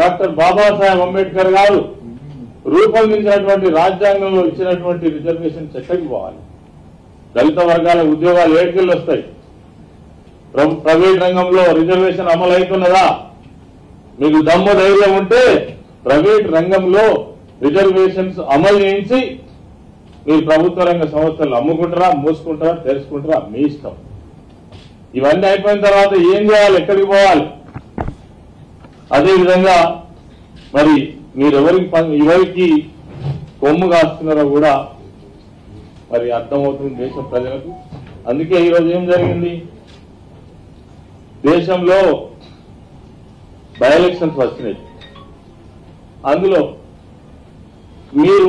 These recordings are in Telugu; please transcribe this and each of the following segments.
డాక్టర్ బాబాసాహెబ్ అంబేద్కర్ గారు రూపొందించినటువంటి రాజ్యాంగంలో ఇచ్చినటువంటి రిజర్వేషన్ ఎక్కడికి పోవాలి దళిత వర్గాల ఉద్యోగాలు ఏడుకెళ్ళి వస్తాయి ప్ర- ప్రైవేట్ రంగంలో రిజర్వేషన్ అమలు అవుతున్నదా మీకు దమ్ము ధైర్యం ఉంటే ప్రైవేట్ రంగంలో రిజర్వేషన్స్ అమలు చేయించి మీరు ప్రభుత్వ రంగ సంస్థలు అమ్ముకుంటారా మూసుకుంటారా తెలుసుకుంటారా మీ ఇష్టం ఇవన్నీ అయిపోయిన తర్వాత ఏం చేయాలి ఎక్కడికి పోవాలి అదేవిధంగా మరి మీరు ఎవరికి పం- ఎవరికి కొమ్ము కాస్తున్నారో కూడా మరి అర్థమవుతుంది దేశ ప్రజలకు అందుకే ఈరోజు ఏం జరిగింది దేశంలో బై ఎలక్షన్స్ వచ్చినాయి అందులో మీరు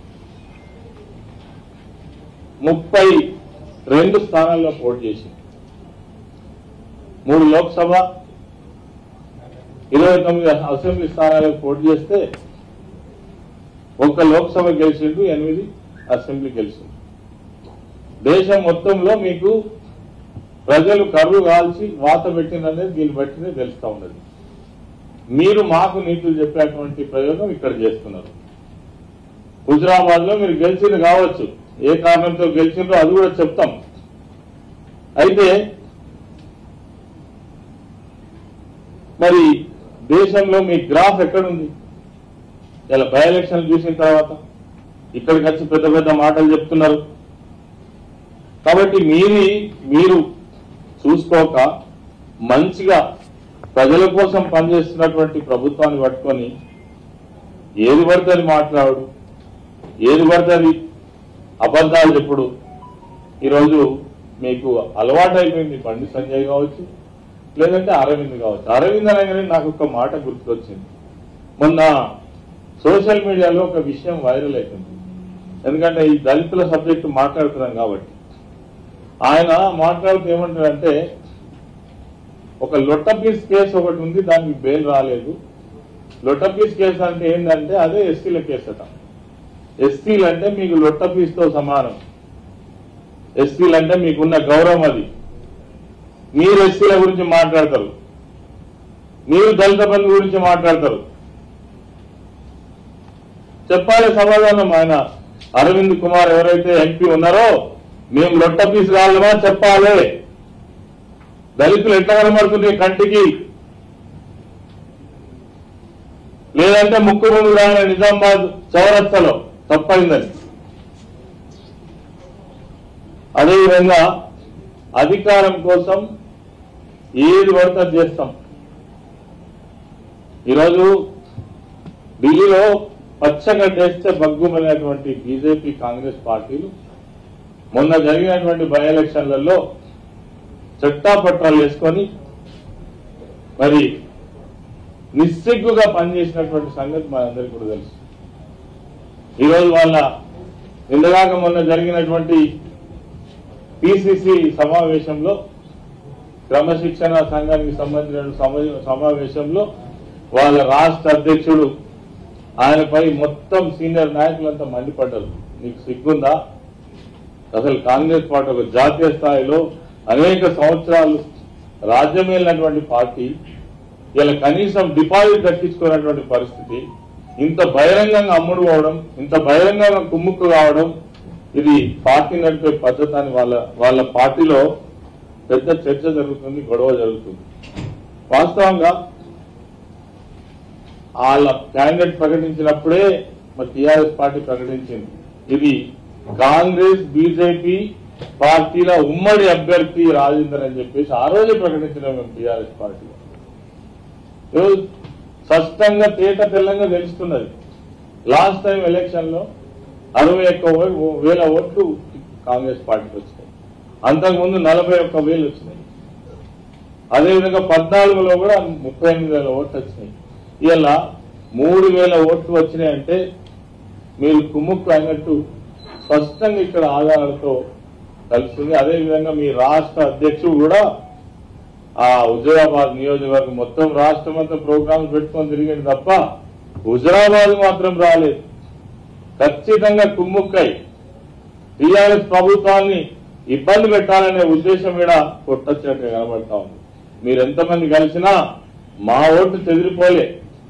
ముప్పై రెండు స్థానాల్లో పోటీ చేసింది మూడు లోక్సభ ఇరవై తొమ్మిది అసెంబ్లీ స్థానాలకు పోటీ చేస్తే ఒక్క లోక్సభ గెలిచిండు ఎనిమిది అసెంబ్లీ గెలిచిండు దేశం మొత్తంలో మీకు ప్రజలు కర్రు కాల్చి వాత పెట్టిననేది దీన్ని బట్టినే తెలుస్తా ఉన్నది మీరు మాకు నీతులు చెప్పేటువంటి ప్రయోగం ఇక్కడ చేస్తున్నారు హుజరాబాద్ లో మీరు గెలిచింది కావచ్చు ఏ కారణంతో గెలిచిండ్రో అది కూడా చెప్తాం అయితే మరి దేశంలో మీ గ్రాఫ్ ఎక్కడుంది ఇలా బై ఎలక్షన్ చూసిన తర్వాత ఇక్కడికి వచ్చి పెద్ద పెద్ద మాటలు చెప్తున్నారు కాబట్టి మీది మీరు చూసుకోక మంచిగా ప్రజల కోసం పనిచేస్తున్నటువంటి ప్రభుత్వాన్ని పట్టుకొని ఏది పడితే అది మాట్లాడు ఏది పడితే అది అబద్ధాలు చెప్పుడు ఈరోజు మీకు అలవాటు అయిపోయింది బండి సంజయ్ కావచ్చు లేదంటే అరవింద్ కావచ్చు అరవింద్ అనగానే నాకు ఒక మాట గుర్తుకొచ్చింది మొన్న సోషల్ మీడియాలో ఒక విషయం వైరల్ అవుతుంది ఎందుకంటే ఈ దళితుల సబ్జెక్టు మాట్లాడుతున్నాం కాబట్టి ఆయన మాట్లాడుతూ ఏమంటాడంటే ఒక లొట్టపీస్ కేసు ఒకటి ఉంది దానికి బెయిల్ రాలేదు లొట్టపీస్ కేసు అంటే ఏంటంటే అదే ఎస్సీల కేసు అట ఎస్సీలు అంటే మీకు లొట్టపీస్ తో సమానం ఎస్సీలు అంటే మీకున్న గౌరవం అది మీరు ఎస్సీల గురించి మాట్లాడతారు మీరు దళిత బంధు గురించి మాట్లాడతారు చెప్పాలి సమాధానం ఆయన అరవింద్ కుమార్ ఎవరైతే ఎంపీ ఉన్నారో మేము లొట్ట పీస్ కావాలమా చెప్పాలి దళితులు ఎట్లా కనబడుతుంది కంటికి లేదంటే ముక్కు ముందు రాని నిజామాబాద్ చౌరస్తలో తప్పైందని అదేవిధంగా అధికారం కోసం ఏది పడితే అది చేస్తాం ఈరోజు ఢిల్లీలో పచ్చగడ్డేస్తే బగ్గుమనేటువంటి బీజేపీ కాంగ్రెస్ పార్టీలు మొన్న జరిగినటువంటి బై ఎలక్షన్లలో చట్టాపట్టాలు వేసుకొని మరి నిస్సిగ్గుగా పనిచేసినటువంటి సంగతి మనందరికీ కూడా తెలుసు ఈరోజు వాళ్ళ ఇంతదాకా మొన్న జరిగినటువంటి పిసిసి సమావేశంలో క్రమశిక్షణ సంఘానికి సంబంధించిన సమా- సమావేశంలో వాళ్ళ రాష్ట్ర అధ్యక్షుడు ఆయనపై మొత్తం సీనియర్ నాయకులంతా మండిపడ్డారు నీకు సిగ్గుందా అసలు కాంగ్రెస్ పార్టీ ఒక జాతీయ స్థాయిలో అనేక సంవత్సరాలు రాజ్యమేలినటువంటి పార్టీ ఇలా కనీసం డిపాజిట్ దక్కించుకున్నటువంటి పరిస్థితి ఇంత బహిరంగంగా అమ్ముడు పోవడం ఇంత బహిరంగంగా కుమ్ముక్కు కావడం ఇది పార్టీ నడిపే పద్ధతి అని వాళ్ళ వాళ్ళ పార్టీలో పెద్ద చర్చ జరుగుతుంది గొడవ జరుగుతుంది వాస్తవంగా వాళ్ళ క్యాండిడేట్ ప్రకటించినప్పుడే మరి టిఆర్ఎస్ పార్టీ ప్రకటించింది ఇది కాంగ్రెస్ బీజేపీ పార్టీల ఉమ్మడి అభ్యర్థి రాజేందర్ అని చెప్పేసి ఆ రోజే ప్రకటించిన మేము టిఆర్ఎస్ పార్టీలో ఈరోజు స్పష్టంగా తేట తెల్లంగా తెలుస్తున్నది లాస్ట్ టైం ఎలక్షన్ లో అరవై ఒక్క ఓ- వేల ఓట్లు కాంగ్రెస్ పార్టీకి వచ్చినాయి అంతకుముందు నలభై ఒక్క వేలు వచ్చినాయి అదేవిధంగా పద్నాలుగులో కూడా ముప్పై ఎనిమిది వేల ఓట్లు వచ్చినాయి ఇలా మూడు వేల ఓట్లు వచ్చినాయంటే మీరు కుమ్ముక్కు అయినట్టు స్పష్టంగా ఇక్కడ ఆధారాలతో కలుస్తుంది అదేవిధంగా మీ రాష్ట్ర అధ్యక్షుడు కూడా ఆ హుజరాబాద్ నియోజకవర్గం మొత్తం రాష్ట్రం అంతా ప్రోగ్రామ్స్ పెట్టుకొని తిరిగింది తప్ప హుజరాబాద్ మాత్రం రాలేదు ఖచ్చితంగా కుమ్ముక్కై టీఆర్ఎస్ ప్రభుత్వాన్ని ఇబ్బంది పెట్టాలనే ఉద్దేశం కూడా కొట్టొచ్చినట్టు కనబడతా ఉంది మీరు ఎంతమంది కలిసినా మా ఓటు చెదిరిపోలే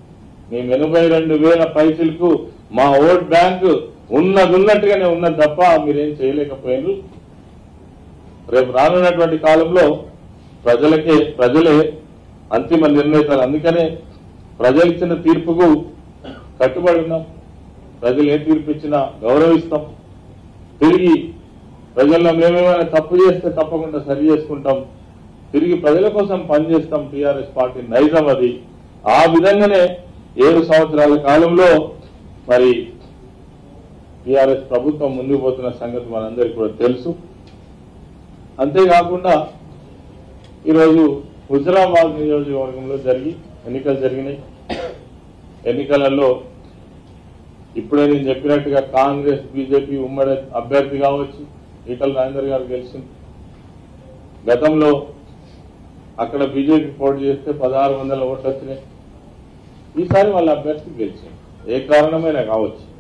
మేము ఎనభై రెండు వేల పైసలకు మా ఓట్ బ్యాంక్ ఉన్నది ఉన్నట్టుగానే ఉన్నది తప్ప మీరేం చేయలేకపోయినారు రేపు రానున్నటువంటి కాలంలో ప్రజలకే ప్రజలే అంతిమ నిర్ణయితారు అందుకనే ప్రజలు ఇచ్చిన తీర్పుకు కట్టుబడి ఉన్నాం ప్రజలు ఏ తీర్పు ఇచ్చినా గౌరవిస్తాం తిరిగి ప్రజల్లో మేమేమైనా తప్పు చేస్తే తప్పకుండా సరి చేసుకుంటాం తిరిగి ప్రజల కోసం పనిచేస్తాం టీఆర్ఎస్ పార్టీ నైజం అది ఆ విధంగానే ఏడు సంవత్సరాల కాలంలో మరి టీఆర్ఎస్ ప్రభుత్వం ముందుకు పోతున్న సంగతి మనందరికీ కూడా తెలుసు అంతేకాకుండా ఈరోజు హుజరాబాద్ నియోజకవర్గంలో జరిగి ఎన్నికలు జరిగినాయి ఎన్నికలలో ఇప్పుడే నేను చెప్పినట్టుగా కాంగ్రెస్ బీజేపీ ఉమ్మడి అభ్యర్థి కావచ్చు ఈటల రాజేందర్ గారు గెలిచింది గతంలో అక్కడ బీజేపీ పోటీ చేస్తే పదహారు వందల ఓట్లు వచ్చినాయి ఈసారి వాళ్ళ అభ్యర్థి గెలిచింది ఏ కారణమైనా కావచ్చు